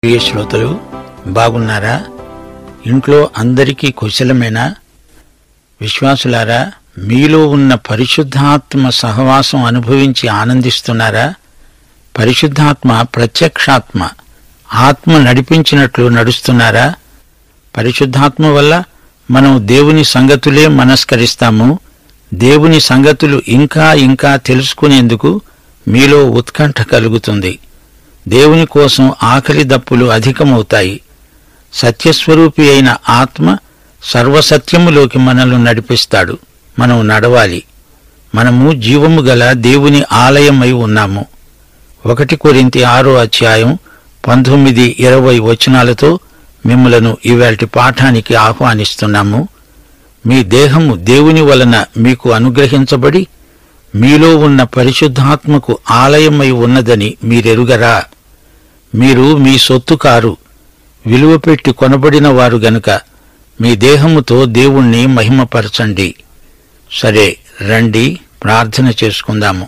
ప్రియ శ్రోతలు బాగున్నారా ఇంట్లో అందరికీ కుశలమేనా విశ్వాసులారా మీలో ఉన్న పరిశుద్ధాత్మ సహవాసం అనుభవించి ఆనందిస్తున్నారా పరిశుద్ధాత్మ ప్రత్యక్షాత్మ ఆత్మ నడిపించినట్లు నడుస్తున్నారా పరిశుద్ధాత్మ వల్ల మనం దేవుని సంగతులే మనస్కరిస్తాము దేవుని సంగతులు ఇంకా ఇంకా తెలుసుకునేందుకు మీలో ఉత్కంఠ కలుగుతుంది దేవుని కోసం ఆకలి దప్పులు అధికమవుతాయి సత్యస్వరూపి అయిన ఆత్మ సర్వసత్యములోకి మనల్ని నడిపిస్తాడు మనం నడవాలి మనము జీవము గల దేవుని ఆలయమై ఉన్నాము ఒకటి కొరింతి ఆరో అధ్యాయం పంతొమ్మిది ఇరవై వచనాలతో మిమ్మలను ఇవాల్టి పాఠానికి ఆహ్వానిస్తున్నాము మీ దేహము దేవుని వలన మీకు అనుగ్రహించబడి మీలో ఉన్న పరిశుద్ధాత్మకు ఆలయమై ఉన్నదని మీరెరుగరా మీరు మీ సొత్తు కారు విలువ పెట్టి కొనబడిన వారు గనుక మీ దేహముతో దేవుణ్ణి మహిమపరచండి సరే రండి ప్రార్థన చేసుకుందాము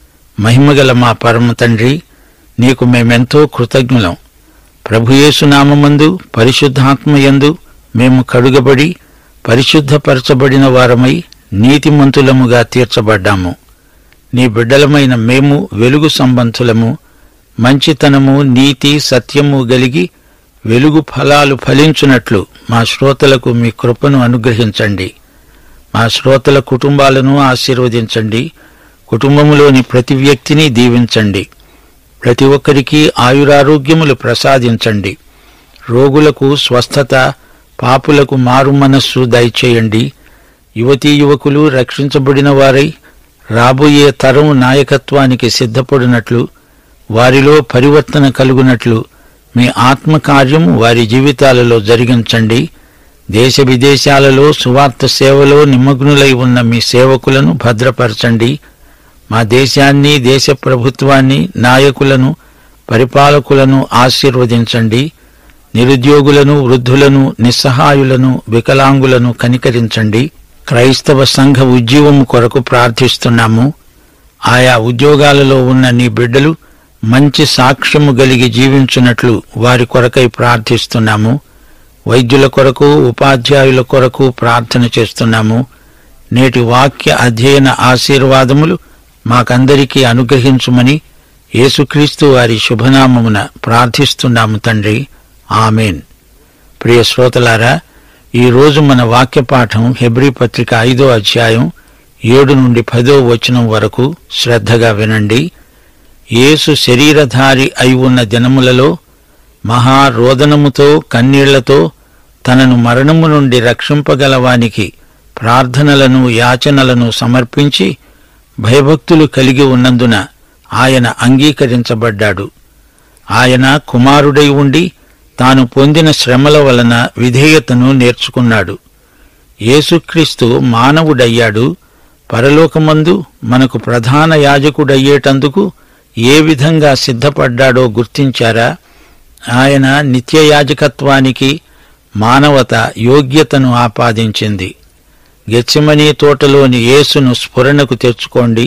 మహిమగల మా పరమ తండ్రి నీకు మేమెంతో కృతజ్ఞులం ప్రభుయేసునామందు పరిశుద్ధాత్మయందు మేము కడుగబడి పరిశుద్ధపరచబడిన వారమై నీతిమంతులముగా తీర్చబడ్డాము నీ బిడ్డలమైన మేము వెలుగు సంబంధులము మంచితనము నీతి సత్యము గలిగి వెలుగు ఫలాలు ఫలించునట్లు మా శ్రోతలకు మీ కృపను అనుగ్రహించండి మా శ్రోతల కుటుంబాలను ఆశీర్వదించండి కుటుంబములోని ప్రతి వ్యక్తిని దీవించండి ప్రతి ఒక్కరికి ఆయురారోగ్యములు ప్రసాదించండి రోగులకు స్వస్థత పాపులకు మారు మనస్సు దయచేయండి యువతీ యువకులు రక్షించబడిన వారై రాబోయే తరం నాయకత్వానికి సిద్ధపడినట్లు వారిలో పరివర్తన కలుగునట్లు మీ ఆత్మకార్యం వారి జీవితాలలో జరిగించండి దేశ విదేశాలలో సువార్త సేవలో నిమగ్నులై ఉన్న మీ సేవకులను భద్రపరచండి మా దేశాన్ని దేశ ప్రభుత్వాన్ని నాయకులను పరిపాలకులను ఆశీర్వదించండి నిరుద్యోగులను వృద్ధులను నిస్సహాయులను వికలాంగులను కనికరించండి క్రైస్తవ సంఘ ఉద్యోగము కొరకు ప్రార్థిస్తున్నాము ఆయా ఉద్యోగాలలో ఉన్న నీ బిడ్డలు మంచి సాక్ష్యము గలిగి జీవించున్నట్లు వారి కొరకై ప్రార్థిస్తున్నాము వైద్యుల కొరకు ఉపాధ్యాయుల కొరకు ప్రార్థన చేస్తున్నాము నేటి వాక్య అధ్యయన ఆశీర్వాదములు మాకందరికీ అనుగ్రహించుమని యేసుక్రీస్తు వారి శుభనామమున ప్రార్థిస్తున్నాము తండ్రి ఆమెన్ ప్రియ శ్రోతలారా ఈ రోజు మన వాక్య పాఠం హెబ్రీ పత్రిక ఐదో అధ్యాయం ఏడు నుండి పదో వచనం వరకు శ్రద్ధగా వినండి యేసు శరీరధారి అయి ఉన్న దినములలో మహారోదనముతో కన్నీళ్లతో తనను మరణము నుండి రక్షింపగలవానికి ప్రార్థనలను యాచనలను సమర్పించి భయభక్తులు కలిగి ఉన్నందున ఆయన అంగీకరించబడ్డాడు ఆయన కుమారుడై ఉండి తాను పొందిన శ్రమల వలన విధేయతను నేర్చుకున్నాడు యేసుక్రీస్తు మానవుడయ్యాడు పరలోకమందు మనకు ప్రధాన యాజకుడయ్యేటందుకు ఏ విధంగా సిద్ధపడ్డాడో గుర్తించారా ఆయన నిత్య యాజకత్వానికి మానవత యోగ్యతను ఆపాదించింది గెచ్చమనీ తోటలోని యేసును స్ఫురణకు తెచ్చుకోండి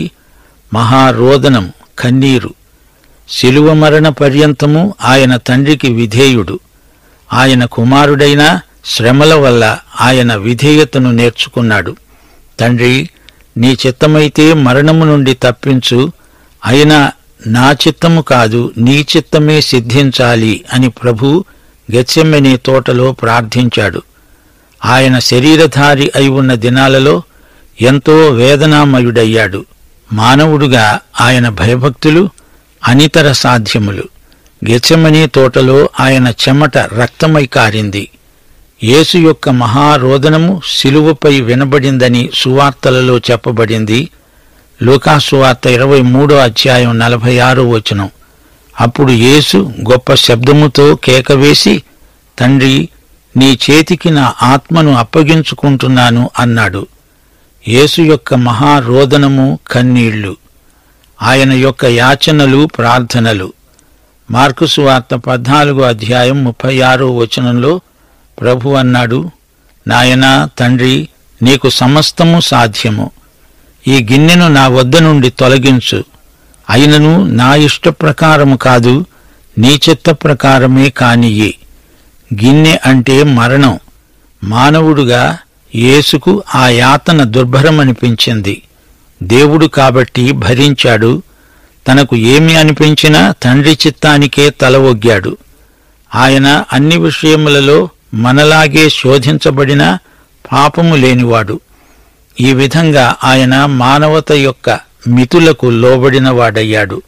మహారోదనం కన్నీరు శిలువ మరణ పర్యంతము ఆయన తండ్రికి విధేయుడు ఆయన కుమారుడైన శ్రమల వల్ల ఆయన విధేయతను నేర్చుకున్నాడు తండ్రి నీ చిత్తమైతే మరణము నుండి తప్పించు అయినా నా చిత్తము కాదు నీ చిత్తమే సిద్ధించాలి అని ప్రభు గెచ్చెమ్మెని తోటలో ప్రార్థించాడు ఆయన శరీరధారి అయి ఉన్న దినాలలో ఎంతో వేదనామయుడయ్యాడు మానవుడుగా ఆయన భయభక్తులు అనితర సాధ్యములు గెచ్చమని తోటలో ఆయన చెమట రక్తమై కారింది యేసు యొక్క మహారోదనము శిలువపై వినబడిందని సువార్తలలో చెప్పబడింది లూకాసువార్త ఇరవై మూడో అధ్యాయం నలభై ఆరో వచనం అప్పుడు యేసు గొప్ప శబ్దముతో కేకవేసి తండ్రి నీ చేతికి నా ఆత్మను అప్పగించుకుంటున్నాను అన్నాడు యేసు యొక్క మహారోదనము కన్నీళ్లు ఆయన యొక్క యాచనలు ప్రార్థనలు మార్కుసు వార్త పద్నాలుగో అధ్యాయం ముప్పై ఆరో వచనంలో ప్రభు అన్నాడు నాయనా తండ్రి నీకు సమస్తము సాధ్యము ఈ గిన్నెను నా వద్ద నుండి తొలగించు అయినను నా ఇష్ట ప్రకారము కాదు నీ చిత్త ప్రకారమే కానియ్యి గిన్నె అంటే మరణం మానవుడుగా యేసుకు ఆ యాతన దుర్భరమనిపించింది దేవుడు కాబట్టి భరించాడు తనకు ఏమి అనిపించినా తండ్రి చిత్తానికే తల ఒగ్గాడు ఆయన అన్ని విషయములలో మనలాగే శోధించబడిన పాపము లేనివాడు ఈ విధంగా ఆయన మానవత యొక్క మితులకు లోబడినవాడయ్యాడు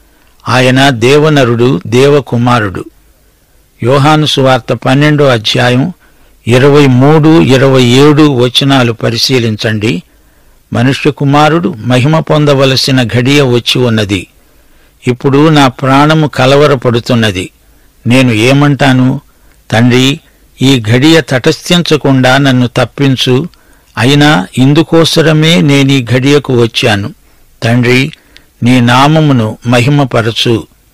ఆయన దేవనరుడు దేవకుమారుడు యోహాను సువార్త పన్నెండో అధ్యాయం ఇరవై మూడు ఇరవై ఏడు వచనాలు పరిశీలించండి మనుష్య కుమారుడు మహిమ పొందవలసిన ఘడియ వచ్చి ఉన్నది ఇప్పుడు నా ప్రాణము కలవరపడుతున్నది నేను ఏమంటాను తండ్రి ఈ ఘడియ తటస్థించకుండా నన్ను తప్పించు అయినా ఇందుకోసరమే నేనీ ఘడియకు వచ్చాను తండ్రి నీ నామమును మహిమపరచు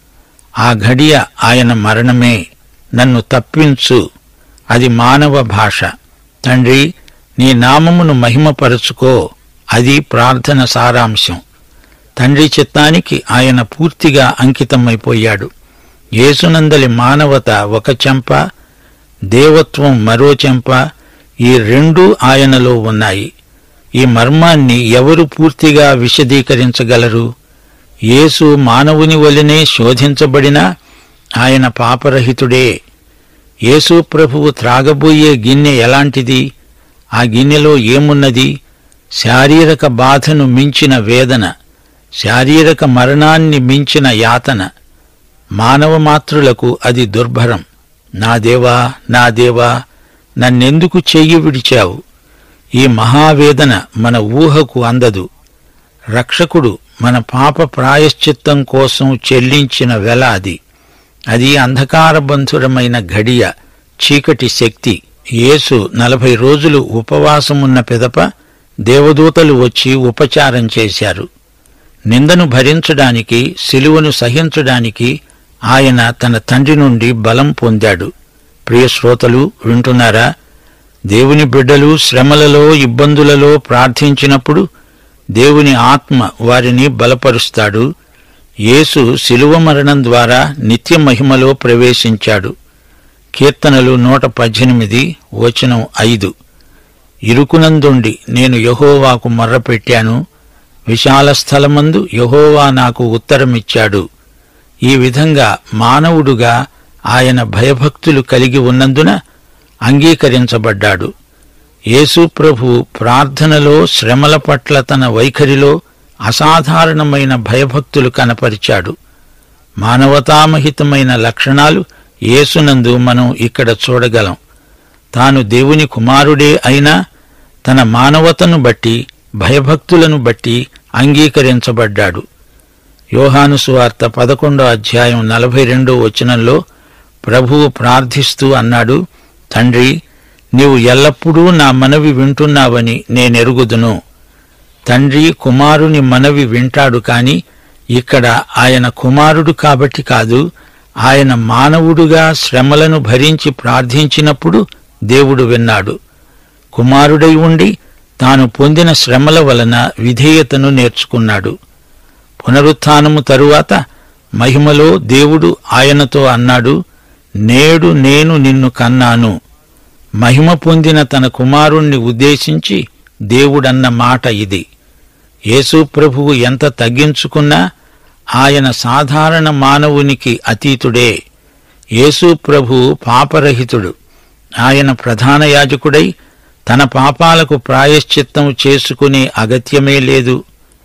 ఆ ఘడియ ఆయన మరణమే నన్ను తప్పించు అది మానవ భాష తండ్రి నీ నామమును మహిమపరచుకో అది ప్రార్థన సారాంశం తండ్రి చిత్తానికి ఆయన పూర్తిగా అంకితమైపోయాడు యేసునందలి మానవత ఒక చెంప దేవత్వం మరో చెంప ఈ రెండూ ఆయనలో ఉన్నాయి ఈ మర్మాన్ని ఎవరు పూర్తిగా విశదీకరించగలరు యేసు మానవుని వలనే శోధించబడినా ఆయన పాపరహితుడే యేసు ప్రభువు త్రాగబోయే గిన్నె ఎలాంటిది ఆ గిన్నెలో ఏమున్నది శారీరక బాధను మించిన వేదన శారీరక మరణాన్ని మించిన యాతన మానవ మాతృలకు అది దుర్భరం నా దేవా నా దేవా నన్నెందుకు చెయ్యి విడిచావు ఈ మహావేదన మన ఊహకు అందదు రక్షకుడు మన పాప ప్రాయశ్చిత్తం కోసం చెల్లించిన వెల అది అది అంధకారబంధురమైన ఘడియ చీకటి శక్తి యేసు నలభై రోజులు ఉపవాసమున్న పిదప దేవదూతలు వచ్చి ఉపచారం చేశారు నిందను భరించడానికి సిలువను సహించడానికి ఆయన తన తండ్రి నుండి బలం పొందాడు ప్రియ శ్రోతలు వింటున్నారా దేవుని బిడ్డలు శ్రమలలో ఇబ్బందులలో ప్రార్థించినప్పుడు దేవుని ఆత్మ వారిని బలపరుస్తాడు యేసు శిలువ మరణం ద్వారా నిత్య మహిమలో ప్రవేశించాడు కీర్తనలు నూట పద్దెనిమిది వచనం ఐదు ఇరుకునందుండి నేను యహోవాకు మొర్రపెట్టాను విశాల స్థలమందు యహోవా నాకు ఉత్తరమిచ్చాడు ఈ విధంగా మానవుడుగా ఆయన భయభక్తులు కలిగి ఉన్నందున అంగీకరించబడ్డాడు యేసు ప్రభు ప్రార్థనలో శ్రమల పట్ల తన వైఖరిలో అసాధారణమైన భయభక్తులు కనపరిచాడు మానవతామహితమైన లక్షణాలు యేసునందు మనం ఇక్కడ చూడగలం తాను దేవుని కుమారుడే అయినా తన మానవతను బట్టి భయభక్తులను బట్టి అంగీకరించబడ్డాడు యోహాను సువార్త పదకొండో అధ్యాయం నలభై రెండో వచనంలో ప్రభువు ప్రార్థిస్తూ అన్నాడు తండ్రి నీవు ఎల్లప్పుడూ నా మనవి వింటున్నావని నేనెరుగుదును తండ్రి కుమారుని మనవి వింటాడు కాని ఇక్కడ ఆయన కుమారుడు కాబట్టి కాదు ఆయన మానవుడుగా శ్రమలను భరించి ప్రార్థించినప్పుడు దేవుడు విన్నాడు కుమారుడై ఉండి తాను పొందిన శ్రమల వలన విధేయతను నేర్చుకున్నాడు పునరుత్థానము తరువాత మహిమలో దేవుడు ఆయనతో అన్నాడు నేడు నేను నిన్ను కన్నాను మహిమ పొందిన తన కుమారుణ్ణి ఉద్దేశించి దేవుడన్న మాట ఇది యేసు ప్రభువు ఎంత తగ్గించుకున్నా ఆయన సాధారణ మానవునికి అతీతుడే యేసు ప్రభు పాపరహితుడు ఆయన ప్రధాన యాజకుడై తన పాపాలకు ప్రాయశ్చిత్తం చేసుకునే అగత్యమే లేదు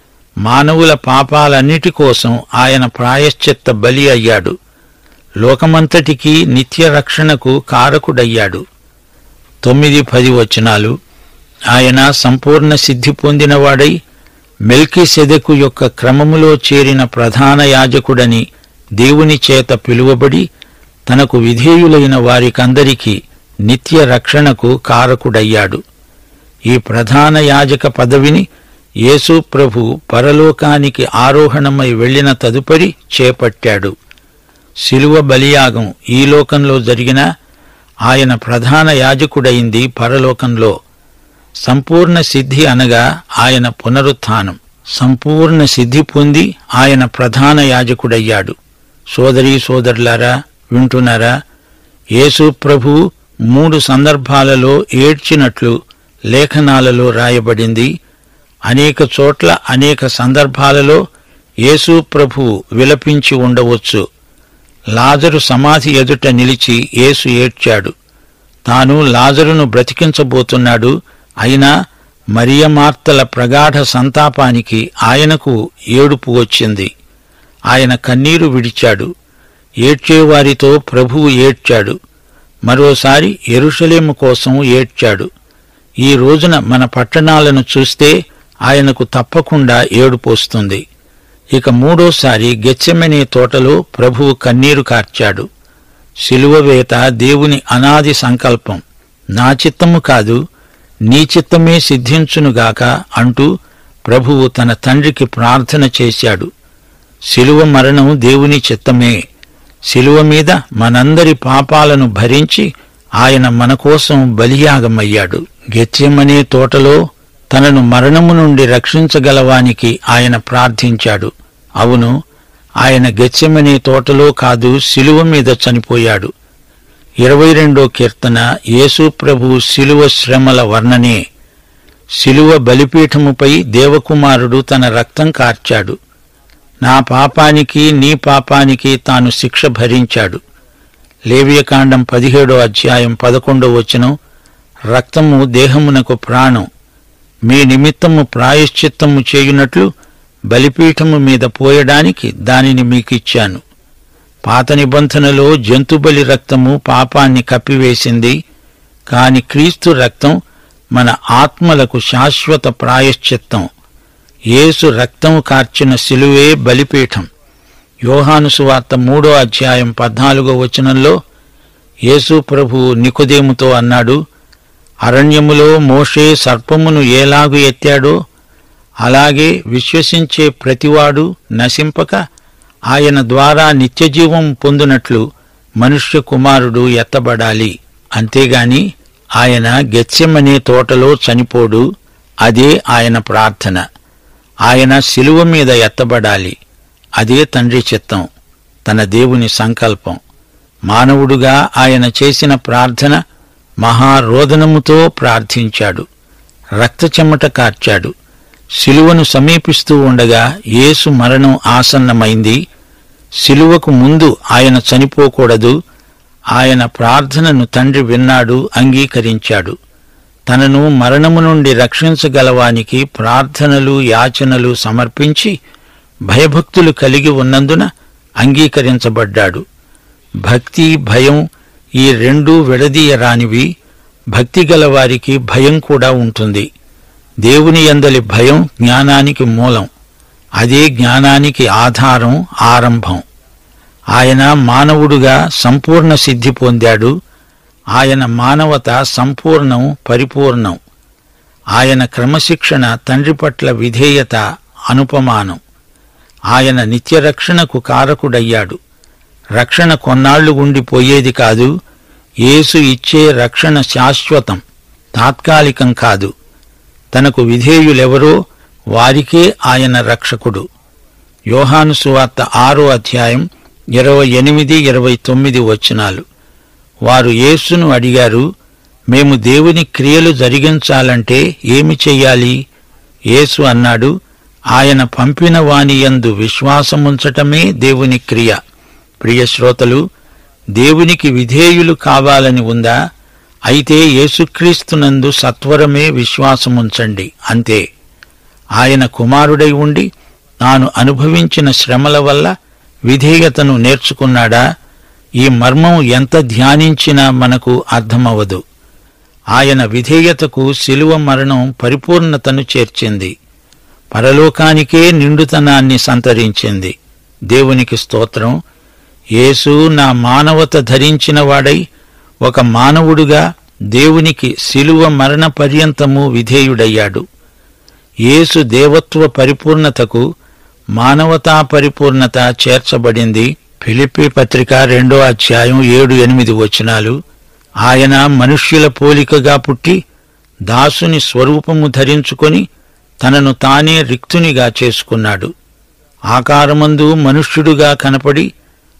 మానవుల పాపాలన్నిటి కోసం ఆయన ప్రాయశ్చిత్త బలి అయ్యాడు లోకమంతటికీ నిత్య రక్షణకు కారకుడయ్యాడు తొమ్మిది పది వచనాలు ఆయన సంపూర్ణ సిద్ధి పొందినవాడై మెల్కి సెదెకు యొక్క క్రమములో చేరిన ప్రధాన యాజకుడని దేవుని చేత పిలువబడి తనకు విధేయులైన వారికందరికీ నిత్య రక్షణకు కారకుడయ్యాడు ఈ ప్రధాన యాజక పదవిని యేసు ప్రభు పరలోకానికి ఆరోహణమై వెళ్లిన తదుపరి చేపట్టాడు శిలువ బలియాగం ఈ లోకంలో జరిగినా ఆయన ప్రధాన యాజకుడైంది పరలోకంలో సంపూర్ణ సిద్ధి అనగా ఆయన పునరుత్థానం సంపూర్ణ సిద్ధి పొంది ఆయన ప్రధాన యాజకుడయ్యాడు సోదరీ సోదరులారా వింటున్నారా యేసు ప్రభు మూడు సందర్భాలలో ఏడ్చినట్లు లేఖనాలలో రాయబడింది అనేక చోట్ల అనేక సందర్భాలలో యేసు ప్రభు విలపించి ఉండవచ్చు లాజరు సమాధి ఎదుట నిలిచి యేసు ఏడ్చాడు తాను లాజరును బ్రతికించబోతున్నాడు అయినా మరియమార్తల ప్రగాఢ సంతాపానికి ఆయనకు ఏడుపు వచ్చింది ఆయన కన్నీరు విడిచాడు ఏడ్చేవారితో ప్రభువు ఏడ్చాడు మరోసారి ఎరుషలేము కోసం ఏడ్చాడు ఈ రోజున మన పట్టణాలను చూస్తే ఆయనకు తప్పకుండా ఏడుపు వస్తుంది ఇక మూడోసారి గెచ్చెమనే తోటలో ప్రభువు కన్నీరు కార్చాడు శిలువ వేత దేవుని అనాది సంకల్పం నా చిత్తము కాదు నీ చిత్తమే సిద్ధించునుగాక అంటూ ప్రభువు తన తండ్రికి ప్రార్థన చేశాడు శిలువ మరణం దేవుని చిత్తమే శిలువ మీద మనందరి పాపాలను భరించి ఆయన మన కోసం బలియాగమయ్యాడు గెత్యమనే తోటలో తనను మరణము నుండి రక్షించగలవానికి ఆయన ప్రార్థించాడు అవును ఆయన గెత్యమనే తోటలో కాదు శిలువ మీద చనిపోయాడు ఇరవై రెండో కీర్తన యేసు ప్రభు శిలువ శ్రమల వర్ణనే శిలువ బలిపీఠముపై దేవకుమారుడు తన రక్తం కార్చాడు నా పాపానికి నీ పాపానికి తాను శిక్ష భరించాడు లేవియకాండం పదిహేడో అధ్యాయం పదకొండో వచనం రక్తము దేహమునకు ప్రాణం మీ నిమిత్తము ప్రాయశ్చిత్తము చేయునట్లు బలిపీఠము మీద పోయడానికి దానిని మీకిచ్చాను పాత నిబంధనలో జంతుబలి రక్తము పాపాన్ని కప్పివేసింది కాని క్రీస్తు రక్తం మన ఆత్మలకు శాశ్వత ప్రాయశ్చిత్తం యేసు రక్తం కార్చిన శిలువే బలిపీఠం యోహాను సువార్త మూడో అధ్యాయం పద్నాలుగో వచనంలో యేసు ప్రభు నికుదేముతో అన్నాడు అరణ్యములో మోషే సర్పమును ఏలాగు ఎత్తాడో అలాగే విశ్వసించే ప్రతివాడు నశింపక ఆయన ద్వారా నిత్యజీవం పొందునట్లు మనుష్య కుమారుడు ఎత్తబడాలి అంతేగాని ఆయన గెత్సెమనే తోటలో చనిపోడు అదే ఆయన ప్రార్థన ఆయన శిలువ మీద ఎత్తబడాలి అదే తండ్రి చిత్తం తన దేవుని సంకల్పం మానవుడుగా ఆయన చేసిన ప్రార్థన మహారోదనముతో ప్రార్థించాడు రక్త చెమట కార్చాడు శిలువను సమీపిస్తూ ఉండగా యేసు మరణం ఆసన్నమైంది శిలువకు ముందు ఆయన చనిపోకూడదు ఆయన ప్రార్థనను తండ్రి విన్నాడు అంగీకరించాడు తనను మరణము నుండి రక్షించగలవానికి ప్రార్థనలు యాచనలు సమర్పించి భయభక్తులు కలిగి ఉన్నందున అంగీకరించబడ్డాడు భక్తి భయం ఈ రెండూ విడదీయరానివి భక్తి గలవారికి భయం కూడా ఉంటుంది దేవుని యందలి భయం జ్ఞానానికి మూలం అదే జ్ఞానానికి ఆధారం ఆరంభం ఆయన మానవుడుగా సంపూర్ణ సిద్ధి పొందాడు ఆయన మానవత సంపూర్ణం పరిపూర్ణం ఆయన క్రమశిక్షణ తండ్రి పట్ల విధేయత అనుపమానం ఆయన నిత్యరక్షణకు కారకుడయ్యాడు రక్షణ కొన్నాళ్లు ఉండిపోయేది కాదు యేసు ఇచ్చే రక్షణ శాశ్వతం తాత్కాలికం కాదు తనకు విధేయులెవరో వారికే ఆయన రక్షకుడు యోహాను సువార్త ఆరో అధ్యాయం ఇరవై ఎనిమిది ఇరవై తొమ్మిది వచనాలు వారు యేసును అడిగారు మేము దేవుని క్రియలు జరిగించాలంటే ఏమి చెయ్యాలి యేసు అన్నాడు ఆయన పంపిన వానియందు విశ్వాసముంచటమే దేవుని క్రియ ప్రియ శ్రోతలు దేవునికి విధేయులు కావాలని ఉందా అయితే యేసుక్రీస్తునందు సత్వరమే విశ్వాసముంచండి అంతే ఆయన కుమారుడై ఉండి తాను అనుభవించిన శ్రమల వల్ల విధేయతను నేర్చుకున్నాడా ఈ మర్మం ఎంత ధ్యానించినా మనకు అర్థమవదు ఆయన విధేయతకు శిలువ మరణం పరిపూర్ణతను చేర్చింది పరలోకానికే నిండుతనాన్ని సంతరించింది దేవునికి స్తోత్రం యేసు నా మానవత ధరించిన వాడై ఒక మానవుడుగా దేవునికి శిలువ మరణ పర్యంతము విధేయుడయ్యాడు యేసు దేవత్వ పరిపూర్ణతకు మానవతా పరిపూర్ణత చేర్చబడింది ఫిలిప్పి పత్రిక రెండో అధ్యాయం ఏడు ఎనిమిది వచనాలు ఆయన మనుష్యుల పోలికగా పుట్టి దాసుని స్వరూపము ధరించుకొని తనను తానే రిక్తునిగా చేసుకున్నాడు ఆకారమందు మనుష్యుడుగా కనపడి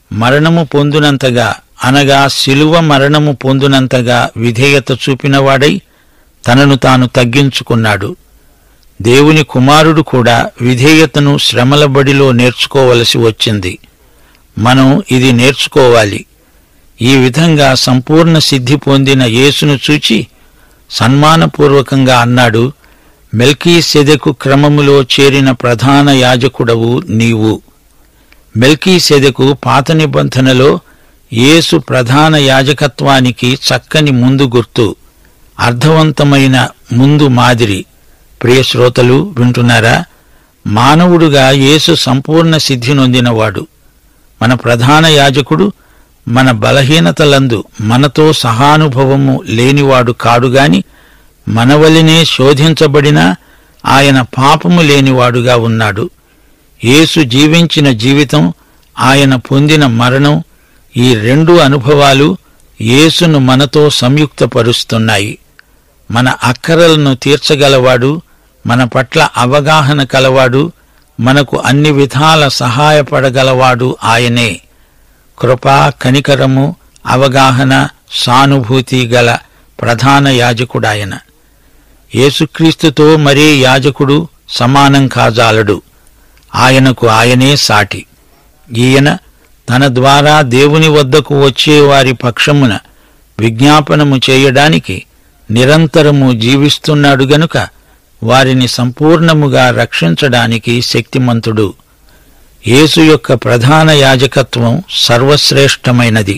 మరణము పొందునంతగా అనగా శిలువ మరణము పొందునంతగా విధేయత చూపినవాడై తనను తాను తగ్గించుకున్నాడు దేవుని కుమారుడు కూడా విధేయతను శ్రమల బడిలో నేర్చుకోవలసి వచ్చింది మనం ఇది నేర్చుకోవాలి ఈ విధంగా సంపూర్ణ సిద్ధి పొందిన యేసును చూచి సన్మానపూర్వకంగా అన్నాడు మెల్కీ సెదెకు క్రమములో చేరిన ప్రధాన యాజకుడవు నీవు మెల్కీ సెదెకు పాత నిబంధనలో యేసు ప్రధాన యాజకత్వానికి చక్కని ముందు గుర్తు అర్థవంతమైన ముందు మాదిరి ప్రియ శ్రోతలు వింటున్నారా మానవుడుగా యేసు సంపూర్ణ సిద్ధి నొందినవాడు మన ప్రధాన యాజకుడు మన బలహీనతలందు మనతో సహానుభవము లేనివాడు కాడుగాని మనవలినే శోధించబడినా ఆయన పాపము లేనివాడుగా ఉన్నాడు యేసు జీవించిన జీవితం ఆయన పొందిన మరణం ఈ రెండు అనుభవాలు యేసును మనతో సంయుక్తపరుస్తున్నాయి మన అక్కరలను తీర్చగలవాడు మన పట్ల అవగాహన కలవాడు మనకు అన్ని విధాల సహాయపడగలవాడు ఆయనే కృప కనికరము అవగాహన సానుభూతి గల ప్రధాన యాజకుడాయన యేసుక్రీస్తుతో మరే యాజకుడు సమానం కాజాలడు ఆయనకు ఆయనే సాటి ఈయన తన ద్వారా దేవుని వద్దకు వచ్చే వారి పక్షమున విజ్ఞాపనము చేయడానికి నిరంతరము జీవిస్తున్నాడు గనుక వారిని సంపూర్ణముగా రక్షించడానికి శక్తిమంతుడు యేసు యొక్క ప్రధాన యాజకత్వం సర్వశ్రేష్టమైనది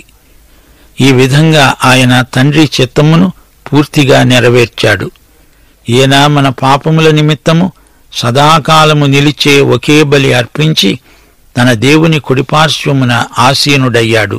ఈ విధంగా ఆయన తండ్రి చిత్తమును పూర్తిగా నెరవేర్చాడు ఈయన మన పాపముల నిమిత్తము సదాకాలము నిలిచే ఒకే బలి అర్పించి తన దేవుని కుడిపార్శ్వమున ఆసీనుడయ్యాడు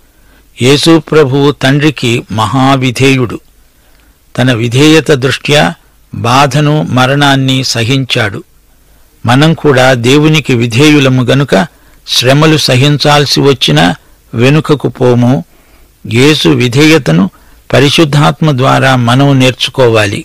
యేసు ప్రభువు తండ్రికి మహావిధేయుడు తన విధేయత దృష్ట్యా బాధను మరణాన్ని సహించాడు మనం కూడా దేవునికి విధేయులము గనుక శ్రమలు సహించాల్సి వచ్చినా వెనుకకు పోము యేసు విధేయతను పరిశుద్ధాత్మ ద్వారా మనం నేర్చుకోవాలి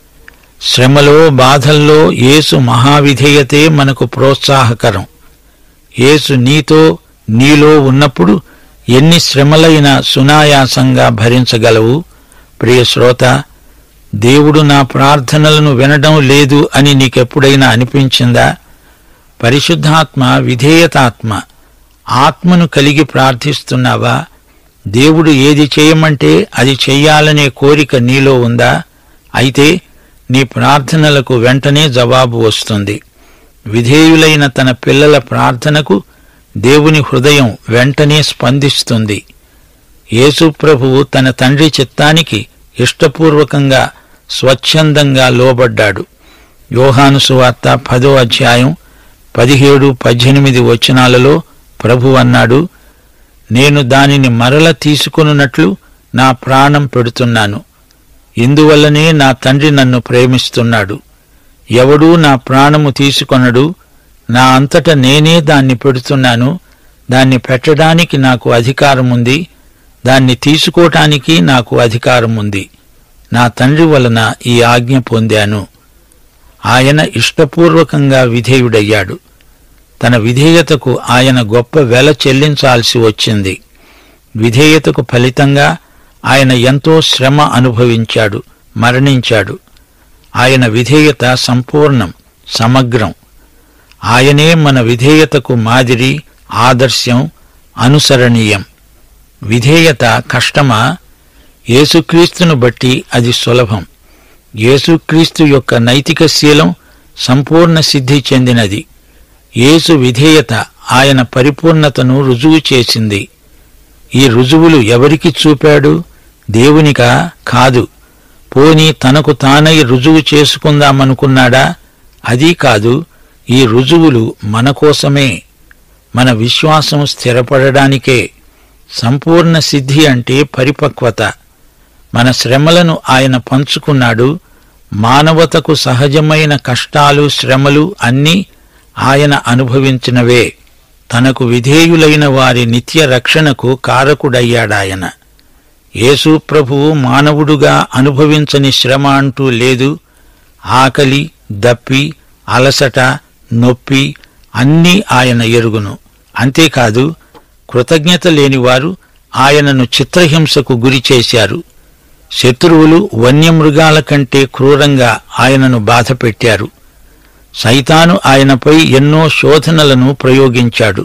శ్రమలో బాధల్లో యేసు మహావిధేయతే మనకు ప్రోత్సాహకరం యేసు నీతో నీలో ఉన్నప్పుడు ఎన్ని శ్రమలైనా సునాయాసంగా భరించగలవు ప్రియ శ్రోత దేవుడు నా ప్రార్థనలను వినడం లేదు అని నీకెప్పుడైనా అనిపించిందా పరిశుద్ధాత్మ విధేయతాత్మ ఆత్మను కలిగి ప్రార్థిస్తున్నావా దేవుడు ఏది చేయమంటే అది చెయ్యాలనే కోరిక నీలో ఉందా అయితే నీ ప్రార్థనలకు వెంటనే జవాబు వస్తుంది విధేయులైన తన పిల్లల ప్రార్థనకు దేవుని హృదయం వెంటనే స్పందిస్తుంది యేసు ప్రభువు తన తండ్రి చిత్తానికి ఇష్టపూర్వకంగా స్వచ్ఛందంగా లోబడ్డాడు యోహాను సువార్త పదో అధ్యాయం పదిహేడు పద్దెనిమిది వచనాలలో ప్రభు అన్నాడు నేను దానిని మరల తీసుకొనున్నట్లు నా ప్రాణం పెడుతున్నాను ఇందువల్లనే నా తండ్రి నన్ను ప్రేమిస్తున్నాడు ఎవడూ నా ప్రాణము తీసుకొనడు నా అంతట నేనే దాన్ని పెడుతున్నాను దాన్ని పెట్టడానికి నాకు అధికారం ఉంది దాన్ని తీసుకోవటానికి నాకు అధికారం ఉంది నా తండ్రి వలన ఈ ఆజ్ఞ పొందాను ఆయన ఇష్టపూర్వకంగా విధేయుడయ్యాడు తన విధేయతకు ఆయన గొప్ప వెల చెల్లించాల్సి వచ్చింది విధేయతకు ఫలితంగా ఆయన ఎంతో శ్రమ అనుభవించాడు మరణించాడు ఆయన విధేయత సంపూర్ణం సమగ్రం ఆయనే మన విధేయతకు మాదిరి ఆదర్శం అనుసరణీయం విధేయత కష్టమా యేసుక్రీస్తును బట్టి అది సులభం యేసుక్రీస్తు యొక్క నైతిక శీలం సంపూర్ణ సిద్ధి చెందినది యేసు విధేయత ఆయన పరిపూర్ణతను రుజువు చేసింది ఈ రుజువులు ఎవరికి చూపాడు దేవునికా కాదు పోని తనకు తానై రుజువు చేసుకుందామనుకున్నాడా అది కాదు ఈ రుజువులు మన కోసమే మన విశ్వాసం స్థిరపడడానికే సంపూర్ణ సిద్ధి అంటే పరిపక్వత మన శ్రమలను ఆయన పంచుకున్నాడు మానవతకు సహజమైన కష్టాలు శ్రమలు అన్నీ ఆయన అనుభవించినవే తనకు విధేయులైన వారి నిత్య రక్షణకు కారకుడయ్యాడాయన యేసు ప్రభువు మానవుడుగా అనుభవించని శ్రమ అంటూ లేదు ఆకలి దప్పి అలసట నొప్పి అన్నీ ఆయన ఎరుగును అంతేకాదు కృతజ్ఞత లేనివారు ఆయనను చిత్రహింసకు గురిచేశారు శత్రువులు వన్యమృగాల కంటే క్రూరంగా ఆయనను బాధపెట్టారు సైతాను ఆయనపై ఎన్నో శోధనలను ప్రయోగించాడు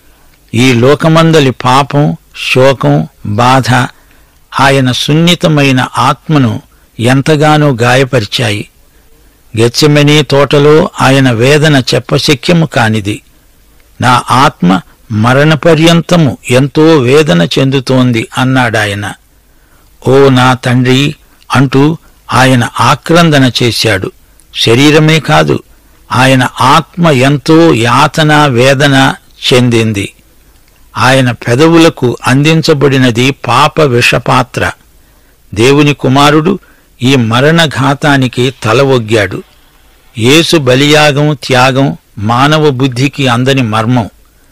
ఈ లోకమందలి పాపం శోకం బాధ ఆయన సున్నితమైన ఆత్మను ఎంతగానో గాయపరిచాయి గెచ్చమెనీ తోటలో ఆయన వేదన చెప్పశక్యము కానిది నా ఆత్మ మరణపర్యంతము ఎంతో వేదన చెందుతోంది అన్నాడాయన ఓ నా తండ్రి అంటూ ఆయన ఆక్రందన చేశాడు శరీరమే కాదు ఆయన ఆత్మ ఎంతో యాతన వేదన చెందింది ఆయన పెదవులకు అందించబడినది పాప విషపాత్ర దేవుని కుమారుడు ఈ మరణఘాతానికి తల ఒగ్గాడు యేసు బలియాగం త్యాగం మానవ బుద్ధికి అందని మర్మం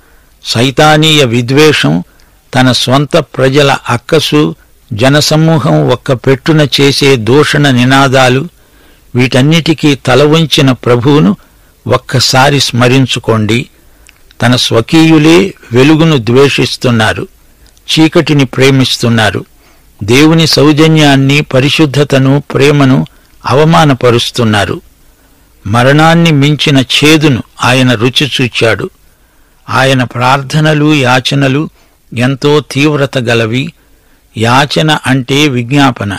సైతానీయ విద్వేషం తన స్వంత ప్రజల అక్కసు జనసమూహం ఒక్క పెట్టున చేసే దూషణ నినాదాలు వీటన్నిటికీ తల వంచిన ప్రభువును ఒక్కసారి స్మరించుకోండి తన స్వకీయులే వెలుగును ద్వేషిస్తున్నారు చీకటిని ప్రేమిస్తున్నారు దేవుని సౌజన్యాన్ని పరిశుద్ధతను ప్రేమను అవమానపరుస్తున్నారు మరణాన్ని మించిన ఛేదును ఆయన రుచి చూచాడు ఆయన ప్రార్థనలు యాచనలు ఎంతో తీవ్రత గలవి యాచన అంటే విజ్ఞాపన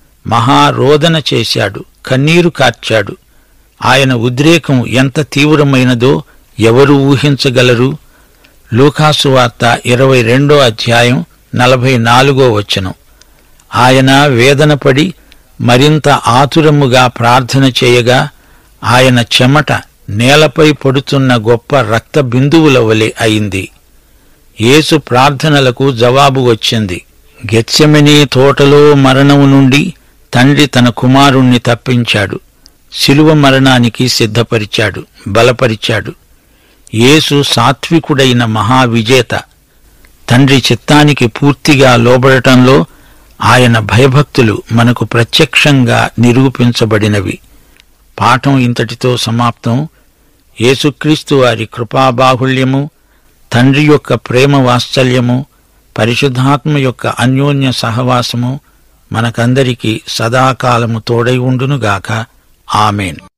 మహారోదన చేశాడు కన్నీరు కార్చాడు ఆయన ఉద్రేకం ఎంత తీవ్రమైనదో ఎవరు ఊహించగలరు లూకాసు వార్త ఇరవై రెండో అధ్యాయం నలభై నాలుగో వచనం ఆయన వేదనపడి మరింత ఆతురముగా ప్రార్థన చేయగా ఆయన చెమట నేలపై పడుతున్న గొప్ప రక్త బిందువుల వలె అయింది యేసు ప్రార్థనలకు జవాబు వచ్చింది గెత్సెమనీ తోటలో మరణము నుండి తండ్రి తన కుమారుణ్ణి తప్పించాడు శిలువ మరణానికి సిద్ధపరిచాడు బలపరిచాడు యేసు సాత్వికుడైన మహావిజేత తండ్రి చిత్తానికి పూర్తిగా లోబడటంలో ఆయన భయభక్తులు మనకు ప్రత్యక్షంగా నిరూపించబడినవి పాఠం ఇంతటితో సమాప్తం యేసుక్రీస్తు వారి కృపాబాహుళ్యము తండ్రి యొక్క ప్రేమ వాత్సల్యము పరిశుద్ధాత్మ యొక్క అన్యోన్య సహవాసము మనకందరికీ సదాకాలము తోడై ఉండునుగాక ఆమెన్